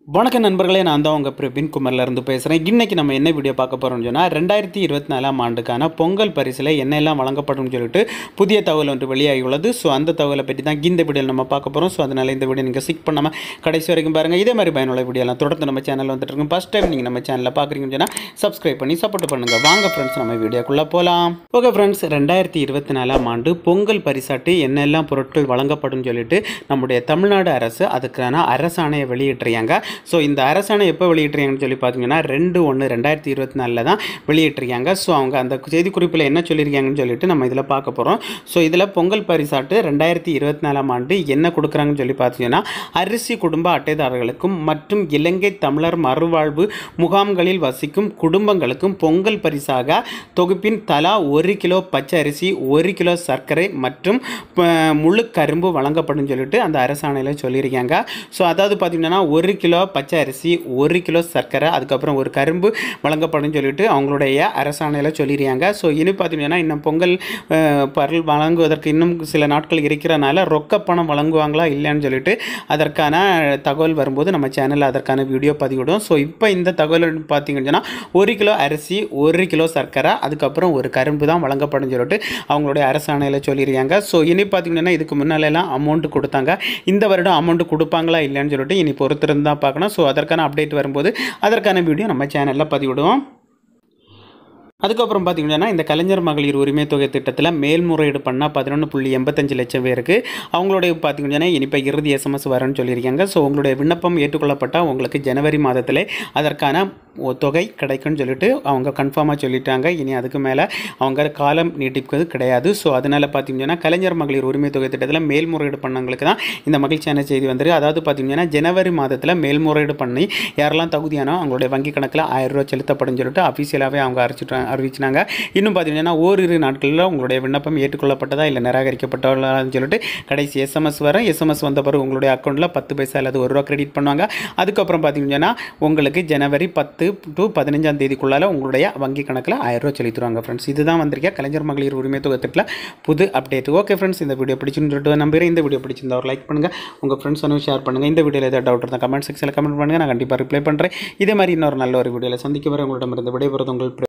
வணக்கம் நண்பர்களே நான் தான் உங்கள் பிரபின் குமரில் இருந்து பேசுகிறேன் இன்றைக்கி நம்ம என்ன வீடியோ பார்க்க போகிறோம்னு சொன்னால் ரெண்டாயிரத்தி இருபத்தி நாலாம் ஆண்டுக்கான பொங்கல் பரிசில் என்னெல்லாம் வழங்கப்படும் சொல்லிட்டு புதிய தகவல் ஒன்று வெளியாகி உள்ளது ஸோ அந்த தகவலை பற்றி தான் இந்த வீடியோவில் நம்ம பார்க்க போகிறோம் ஸோ அதனால் இந்த வீடியோ நீங்கள் சிக் பண்ணாமல் கடைசி வரைக்கும் பாருங்கள் இதே மாதிரி பயனுள்ள வீடியோலாம் தொடர்ந்து நம்ம சேனலில் வந்துட்டு இருக்கும் ஃபஸ்ட் டைம் நீங்கள் நம்ம சேனலில் பார்க்குறீங்கன்னு சொன்னால் சப்ஸ்கிரைப் பண்ணி சப்போர்ட் பண்ணுங்கள் வாங்க ஃப்ரெண்ட்ஸ் நம்ம வீடியோக்குள்ளே போகலாம் ஓகே ஃப்ரெண்ட்ஸ் ரெண்டாயிரத்தி இருபத்தி நாலாம் ஆண்டு பொங்கல் பரிசாட்டு என்னெல்லாம் பொருட்கள் வழங்கப்படும் சொல்லிட்டு நம்முடைய தமிழ்நாடு அரசு அதுக்கான அரசாணையை வெளியிட்டிருக்காங்க ஸோ இந்த அரசாணை எப்போ வெளியிட்டிருக்காங்கன்னு சொல்லி பார்த்தீங்கன்னா ரெண்டு ஒன்று ரெண்டாயிரத்தி இருபத்தி நாலில் தான் வெளியிட்டிருக்காங்க ஸோ அவங்க அந்த செய்திக்குறிப்பில் என்ன சொல்லியிருக்காங்கன்னு சொல்லிட்டு நம்ம இதில் பார்க்க போகிறோம் ஸோ இதில் பொங்கல் பரிசாட்டு ரெண்டாயிரத்தி இருபத்தி நாலாம் ஆண்டு என்ன கொடுக்குறாங்கன்னு சொல்லி பார்த்தீங்கன்னா அரிசி குடும்ப அட்டைதாரர்களுக்கும் மற்றும் இலங்கை தமிழர் மறுவாழ்வு முகாம்களில் வசிக்கும் குடும்பங்களுக்கும் பொங்கல் பரிசாக தொகுப்பின் தலா ஒரு கிலோ பச்சை அரிசி ஒரு கிலோ சர்க்கரை மற்றும் ப- முழு கரும்பு வழங்கப்படும் சொல்லிட்டு அந்த அரசாணையில் சொல்லியிருக்காங்க ஸோ அதாவது பார்த்தீங்கன்னா ஒரு கிலோ பச்சை அரிசி ஒரு கிலோ சர்க்கரை அதுக்கப்புறம் ஒரு கரும்பு வழங்கப்படும் சொல்லிட்டு அவங்களுடைய அரசாணையில் சொல்லியிருக்காங்க ஸோ இனி பார்த்தீங்கன்னா இன்னும் பொங்கல் அஹ், பரல் வழங்குவதற்கு இன்னும் சில நாட்கள் இருக்கிறனால ரொக்க பணம் வழங்குவாங்களா இல்லைன்னு சொல்லிட்டு அதற்கான தகவல் வரும்போது நம்ம சேனலில் அதற்கான வீடியோ பதிவிடும் ஸோ இப்போ இந்த தகவல் பார்த்தீங்கன்னு சொன்னால் ஒரு கிலோ அரிசி ஒரு கிலோ சர்க்கரை அதுக்கப்புறம் ஒரு கரும்பு தான் வழங்கப்படும் சொல்லிட்டு அவங்களுடைய அரசாணையில் சொல்லியிருக்காங்க ஸோ இனி பார்த்தீங்கன்னா இதுக்கு முன்னாலெல்லாம் அமௌண்ட் கொடுத்தாங்க இந்த வருடம் அமௌண்ட் கொடுப்பாங்களா இல்லைன்னு சொல்லிட்டு இனி பொறுத்திருந்து தான் பார்க்கணும் ஸோ அதற்கான அப்டேட் வரும்போது அதற்கான வீடியோ நம்ம சேனலில் பதிவிடுவோம் அதுக்கப்புறம் பார்த்தீங்கன்னா இந்த கலைஞர் மகளிர் உரிமை தொகை திட்டத்தில் மேல்முறையீடு பண்ணால் பதினொன்று புள்ளி எண்பத்தஞ்சு லட்சம் பேருக்கு அவங்களுடைய பார்த்தீங்கன்னா இனிப்போ இறுதி எஸ்எம்எஸ் வரேன்னு சொல்லியிருக்காங்க ஸோ உங்களுடைய விண்ணப்பம் ஏற்றுக்கொள்ளப்பட்டால் உங்களுக்கு ஜனவரி மாதத்தில் அதற்கான ஒ- தொகை கிடைக்கும்னு சொல்லிட்டு அவங்க கன்ஃபார்மாக சொல்லிட்டாங்க இனி அதுக்கு மேலே அவங்க காலம் நீட்டிப்பது கிடையாது ஸோ அதனால் பார்த்தீங்கன்னா கலைஞர் மகளிர் உரிமை தொகை திட்டத்தில் மேல்முறையீடு பண்ணவங்களுக்கு தான் இந்த மகிழ்ச்சியான செய்தி வந்திருக்கு அதாவது பார்த்தீங்கன்னா ஜனவரி மாதத்தில் மேல்முறையீடு பண்ணி யாரெல்லாம் தகுதியானோ அவங்களுடைய வங்கி கணக்கில் ஆயிரம் ரூபாய் செலுத்தப்படும் சொல்லிட்டு அஃபீஷியலாகவே அவங்க அறிவிச்சிட்டாங்க அறிவிச்சினாங்க இன்னும் பார்த்தீங்கன்னா ஓரிரு நாட்களில் உங்களுடைய விண்ணப்பம் ஏற்றுக்கொள்ளப்பட்டதா இல்லை நிராகரிக்கப்பட்டதான்னு சொல்லிட்டு கடைசி எஸ்எம்எஸ் வர எஸ்எம்எஸ் வந்த பிறகு உங்களுடைய அக்கௌண்ட்டில் பத்து பைசா அல்லது ஒரு ரூபா கிரெடிட் பண்ணுவாங்க அதுக்கப்புறம் பார்த்தீங்கன்னா உங்களுக்கு ஜனவரி பத்து டு பதினஞ்சாம் தேதிக்குள்ளால உங்களுடைய வங்கி கணக்கில் ஆயிரம் ரூபாய் செலுத்துவாங்க ஃப்ரெண்ட்ஸ் இதுதான் வந்திருக்கேன் கலைஞர் மகளிர் உரிமை தொகை திட்டத்தில் புது அப்டேட் ஓகே ஃப்ரெண்ட்ஸ் இந்த வீடியோ பிடிச்சுன்னு சொல்லிட்டு நம்புறேன் இந்த வீடியோ பிடிச்சிருந்தா ஒரு லைக் பண்ணுங்கள் உங்கள் ஃப்ரெண்ட்ஸ் வந்து ஷேர் பண்ணுங்கள் இந்த வீடியோவில் ஏதாவது டவுட் இருந்தால் கமெண்ட் செக்ஷனில் கமெண்ட் பண்ணுங்கள் நான் கண்டிப்பாக ரிப்ளை பண்ணுறேன் இதே மாதிரி இன்னொரு நல்ல ஒரு வீடியோவில் சந்திக்க வரை உங்களிடமிருந்து விடைபெறுவது உங்கள்